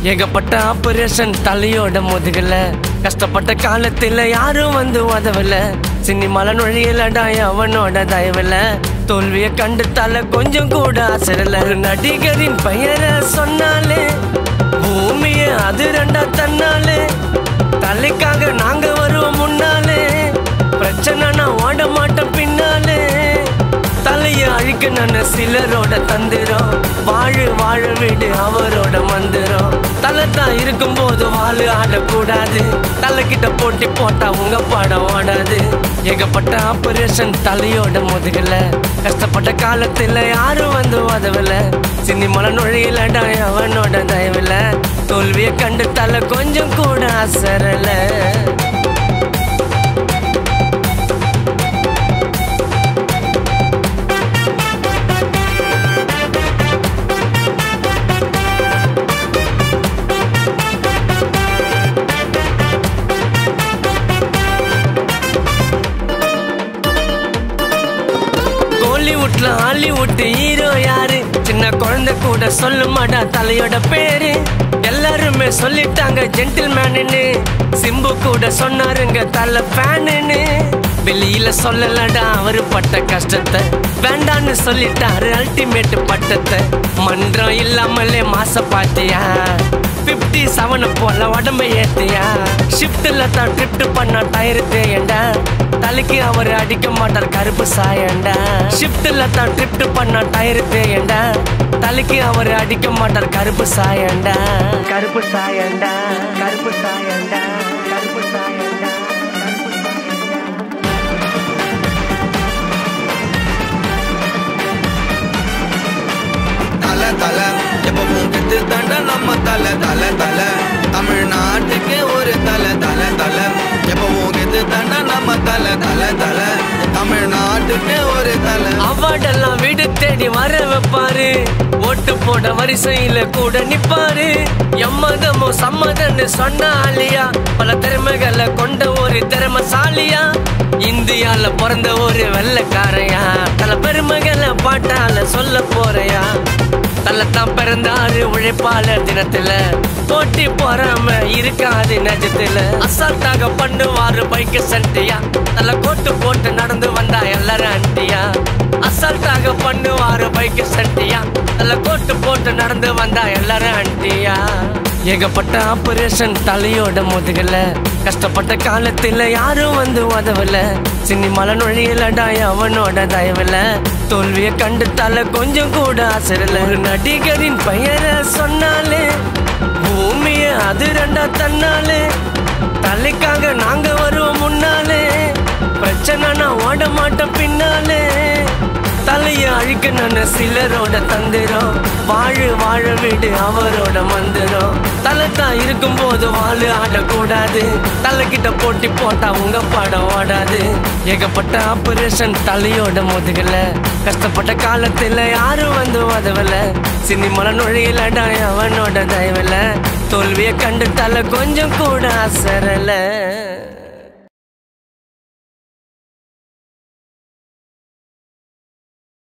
ஏகப்பட்ட ஆபரேஷன் தலையோட முதுகல கஷ்டப்பட்ட காலத்துல யாரும் வந்து உதவல சினிமால நுழையலடா அவனோட தயவுல தோல்விய கண்டு தலை கொஞ்சம் கூட அசரல ஒரு நடிகரின் பெயரை சொன்னாலே பூமிய அது ரெண்டா தன்னாலே தலைக்காக நாங்க வருவோம் முன்னாலே பிரச்சனை நான் ஓட மாட்டேன் பின்னாலே தலைய அழிக்க நான் சிலரோட தந்திரம் வாழு வாழ வீடு அவரோட மந்திரம் தலை தான் இருக்கும் போது வாழு ஆடக்கூடாது தலை கிட்ட போட்டி போட்டா உங்க படம் ஓடாது ஏகப்பட்ட ஆபரேஷன் தலையோட முதுகல கஷ்டப்பட்ட காலத்துல யாரும் வந்து உதவல சினிமலை நுழையிலடா அவனோட தயவுல தோல்வியை கண்டு தலை கொஞ்சம் கூட அசரல கோலிவுட்ல ஹாலிவுட் ஹீரோ யாரு சின்ன குழந்தை கூட சொல்ல மாட்டா தலையோட பேரு எல்லாருமே சொல்லிட்டாங்க ஜென்டில்மேனு சிம்பு கூட சொன்னாருங்க தலை ஃபேனுன்னு வெளியில சொல்லலடா அவரு பட்ட கஷ்டத்தை வேண்டான்னு சொல்லிட்டாரு அல்டிமேட் பட்டத்தை மன்றம் இல்லாமலே மாச பாத்தியா பிப்டி செவன போல உடம்ப ஏத்தியா ஷிஃப்ட்ல தான் ட்ரிப்ட் பண்ண டயரு தேயண்டா தலைக்கு அவர் அடிக்க மாட்டார் கருப்பு சாயண்டா ஷிஃப்ட்ல தான் ட்ரிப்ட் பண்ண டயரு தேயண்டா தலைக்கு அவர் அடிக்க மாட்டார் கருப்பு சாயண்டா கருப்பு சாயண்டா கருப்பு சாயண்டா கருப்பு சாயண்டா தல தல எப்பவும் கெத்து தண்ட நம்ம தல தல தல தமிழ்நாட்டுக்கு ஒரு தல தல தல எப்பவும் கெத்து தண்ட நம்ம தல தல தல தமிழ்நாட்டுக்கு ஒரு தல அவார்டெல்லாம் வீடு தேடி வர வைப்பாரு ஓட்டு போட வரிசையில கூட நிப்பாரு எம்மதமோ சம்மதன்னு சொன்ன ஆளியா பல திறமைகளை கொண்ட ஒரு திறமசாலியா இந்தியால பிறந்த ஒரு வெள்ளக்காரையா பல பெருமைகளை பாட்டால சொல்ல போறையா தலத்தான் பிறந்தாரு உழைப்பாளர் தினத்துல போட்டி போறாம இருக்காது நெஜத்துல அசால்ட்டாக பண்ணுவாரு பைக்க சண்டியா தல கோட்டு போட்டு நடந்து வந்தா எல்லாரும் அண்டியா அசால்ட்டாக பண்ணுவாரு பைக்க சண்டியா தல கோட்டு போட்டு நடந்து வந்தா எல்லாரும் அண்டியா ஏகப்பட்ட ஆபரேஷன் தலையோட முதுகல கஷ்டப்பட்ட காலத்துல யாரும் வந்து உதவல சினிமால நுழையலடா அவனோட தயவுல தோல்விய கண்டு தலை கொஞ்சம் கூட அசரல ஒரு நடிகரின் பெயரை சொன்னாலே பூமிய அது ரெண்டா தன்னாலே தலைக்காக நாங்க வருவோம் முன்னாலே பிரச்சனை நான் ஓட மாட்டேன் பின்னாலே தலைய அழிக்க நான் சிலரோட தந்திரம் வாழு வாழ வீடு அவரோட மந்திரம் தலை தான் இருக்கும் போது வாழு ஆடக்கூடாது தலை கிட்ட போட்டி போட்டா உங்க படம் ஓடாது ஏகப்பட்ட ஆபரேஷன் தலையோட முதுகல கஷ்டப்பட்ட காலத்துல யாரும் வந்து உதவல சினிமலை நுழையிலடா அவனோட தயவுல தோல்வியை கண்டு தலை கொஞ்சம் கூட அசரல